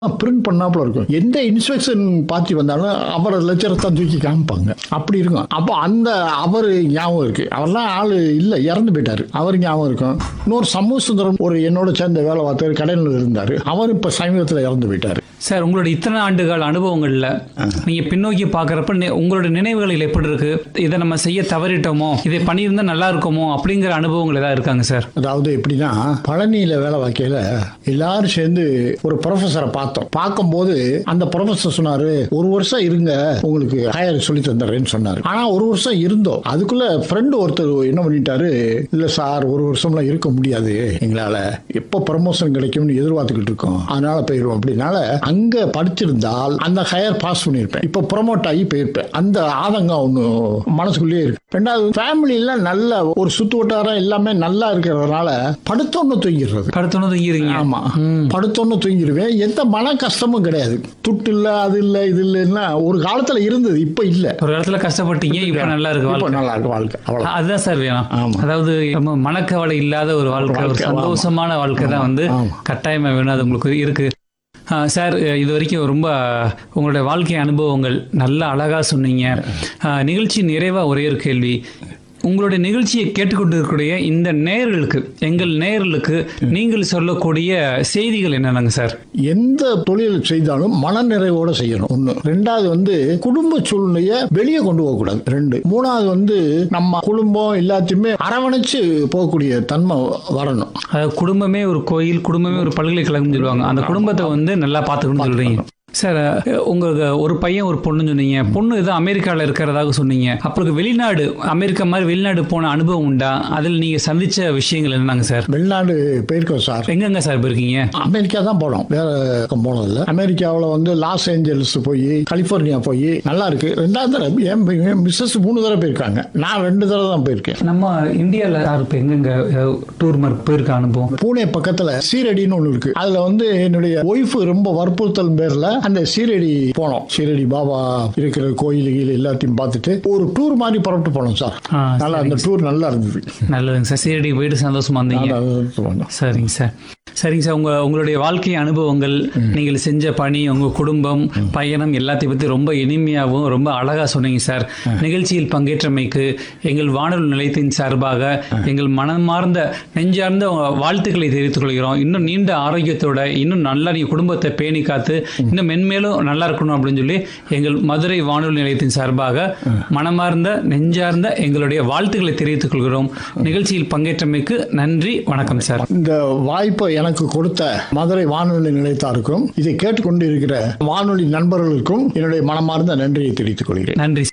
Print பண்ணாப்புல இருக்கும் எந்த inspection party வந்தாலும் அவரை லட்சத்தை தூக்கி காமிப்பாங்க அப்படி இருக்கும் அப்போ அந்த அவர் ஞாபகம் இருக்கு அவர்லாம் ஆளு இல்லை இறந்து போயிட்டாரு அவர் ஞாபகம் இருக்கும் இன்னொரு சமூக சுந்தரம் ஒரு என்னோட சேர்ந்த வேலை பார்த்தாரு கடையில் இருந்தார் அவர் இப்போ சமீபத்தில் இறந்து போயிட்டாரு சார் உங்களோட இத்தனை ஆண்டுகால அனுபவங்கள்ல நீங்க பின்னோக்கி பார்க்கறப்ப நி- உங்களோட நினைவுகள் எப்படி இருக்கு இதை நம்ம செய்ய தவறிட்டோமோ இதை பண்ணியிருந்தா நல்லா இருக்குமோ அப்படிங்கிற அனுபவங்கள் ஏதாவது இருக்காங்க சார் அதாவது எப்படின்னா பழனியில வேலை பார்க்கையில எல்லாரும் சேர்ந்து ஒரு ப்ரொஃபஸரை பார்த்தோம் பார்க்கும்போது அந்த ப்ரொஃபஸர் சொன்னாரு ஒரு வருஷம் இருங்க உங்களுக்கு ஹையர் சொல்லி தந்துடுறேன்னு சொன்னாரு ஆனா ஒரு வருஷம் இருந்தோம் அதுக்குள்ள ஃப்ரெண்டு ஒருத்தர் என்ன பண்ணிட்டாரு இல்ல சார் ஒரு வருஷம்லாம் இருக்க முடியாது எங்களால எப்போ ப்ரமோஷன் கிடைக்கும்னு எதிர்பார்த்துக்கிட்டு இருக்கோம் அதனால போயிடுவோம் அப்படின்னால அங்க படிச்சிருந்தால் அந்த ஹையர் பாஸ் பண்ணியிருப்பேன் இப்போ ப்ரொமோட் ஆகி போயிருப்பேன் அந்த ஆதங்கம் ஒன்று மனசுக்குள்ளேயே இருக்கு ரெண்டாவது ஃபேமிலியில நல்ல ஒரு சுத்து வட்டாரம் எல்லாமே நல்லா இருக்கிறதுனால படுத்தோன்னு தூங்கிடுறது படுத்தோன்னு தூங்கிடுங்க ஆமா படுத்தோன்னு தூங்கிடுவேன் எந்த மன கஷ்டமும் கிடையாது துட்டு இல்ல அது இல்ல இது இல்லைன்னா ஒரு காலத்துல இருந்தது இப்ப இல்ல ஒரு இடத்துல கஷ்டப்பட்டீங்க இப்ப நல்லா இருக்கு இப்ப வாழ்க்கை நல்லா இருக்கு வாழ்க்கை அவ்வளவு அதுதான் சார் வேணும் ஆமா. அதாவது நம்ம மனக்கவலை இல்லாத ஒரு வாழ்க்கை ஒரு வாழ்க்கை, ஆமா. சந்தோஷமான வாழ்க்கை தான் வந்து ஆமா. கட்டாயமா வேணும் அது உங்களுக்கு இருக்கு ஆ, சார் இது வரைக்கும் ரொம்ப உங்களுடைய வாழ்க்கை அனுபவங்கள் நல்ல அழகா சொன்னீங்க ஆ, நிகழ்ச்சி நிறைவா ஒரே ஒரு கேள்வி உங்களுடைய நிகழ்ச்சியை கேட்டுக்கொண்டிருக்கக்கூடிய இந்த நேயர்களுக்கு எங்கள் நேயர்களுக்கு நீங்கள் சொல்லக்கூடிய செய்திகள் என்னென்னங்க சார் எந்த தொழில் செய்தாலும் மனநிறைவோட செய்யணும் ஒண்ணு ரெண்டாவது வந்து குடும்ப சூழ்நிலைய வெளியே கொண்டு போக கூடாது ரெண்டு மூணாவது வந்து நம்ம குடும்பம் எல்லாத்தையுமே அரவணைச்சு போகக்கூடிய தன்மை வரணும் அதாவது குடும்பமே ஒரு கோயில் குடும்பமே ஒரு பல்கலைக்கழகம் சொல்லுவாங்க அந்த குடும்பத்தை வந்து நல்லா பார்த்துக்கணும்னு சொல்றீங்க சார் உங்களுக்கு ஒரு பையன் ஒரு பொண்ணு சொன்னீங்க பொண்ணு ஏதோ அமெரிக்காவில் இருக்கிறதாக சொன்னீங்க அப்புறம் வெளிநாடு அமெரிக்கா மாதிரி வெளிநாடு போன அனுபவம் உண்டா அதில் நீங்க சந்திச்ச விஷயங்கள் என்னங்க சார் வெளிநாடு போயிருக்கோம் சார் எங்கெங்க சார் போயிருக்கீங்க அமெரிக்கா தான் போனோம் வேற பக்கம் போனதில்ல அமெரிக்காவில் வந்து லாஸ் ஏஞ்சல்ஸ் போய் கலிஃபோர்னியா போய் நல்லா இருக்கு ரெண்டாவது தடவை என் என் மிஸ்ஸஸ் மூணு தடவை போயிருக்காங்க நான் ரெண்டு தடவை தான் போயிருக்கேன் நம்ம இந்தியாவில் யார் இப்போ எங்கெங்க டூர் மார்க் போயிருக்க அனுபவம் பூனே பக்கத்துல சீரடின்னு ஒண்ணு இருக்கு அதுல வந்து என்னுடைய ஒய்ஃப் ரொம்ப வற்புறுத்தல் பேர்ல அந்த சீரடி போனோம் சீரடி பாபா இருக்கிற கோயில் கீழ் எல்லாத்தையும் பார்த்துட்டு ஒரு டூர் மாதிரி புறப்பட்டு போனோம் சார் ஆ, நல்லா அந்த டூர் நல்லா இருந்தது நல்லதுங்க சார் சீரடி போயிட்டு சந்தோஷமா இருந்தீங்க நல்லா இருந்தது. சரிங்க சார் சரிங்க சார் உங்க உங்களுடைய வாழ்க்கை அனுபவங்கள் நீங்கள் செஞ்ச பணி உங்க குடும்பம் பயணம் எல்லாத்தையும் பத்தி ரொம்ப இனிமையாகவும் ரொம்ப அழகா சொன்னீங்க சார் நிகழ்ச்சியில் பங்கேற்றமைக்கு எங்கள் வானொலி நிலையத்தின் சார்பாக எங்கள் மனமார்ந்த நெஞ்சார்ந்த வாழ்த்துக்களை தெரிவித்துக் கொள்கிறோம் இன்னும் நீண்ட ஆரோக்கியத்தோட இன்னும் நல்லா நீங்க குடும்பத்தை பேணி காத்து இன்னும் மென்மேலும் நல்லா இருக்கணும் அப்படின்னு சொல்லி எங்கள் மதுரை வானொலி நிலையத்தின் சார்பாக மனமார்ந்த நெஞ்சார்ந்த எங்களுடைய வாழ்த்துக்களை தெரிவித்துக் கொள்கிறோம் நிகழ்ச்சியில் பங்கேற்றமைக்கு நன்றி வணக்கம் சார் இந்த வாய்ப்பை எனக்கு கொடுத்த மதுரை வானொலி நிலையத்தாருக்கும் இதை கேட்டுக்கொண்டு இருக்கிற வானொலி நண்பர்களுக்கும் என்னுடைய மனமார்ந்த நன்றியை தெரிவித்துக் கொள்கிறேன் நன்றி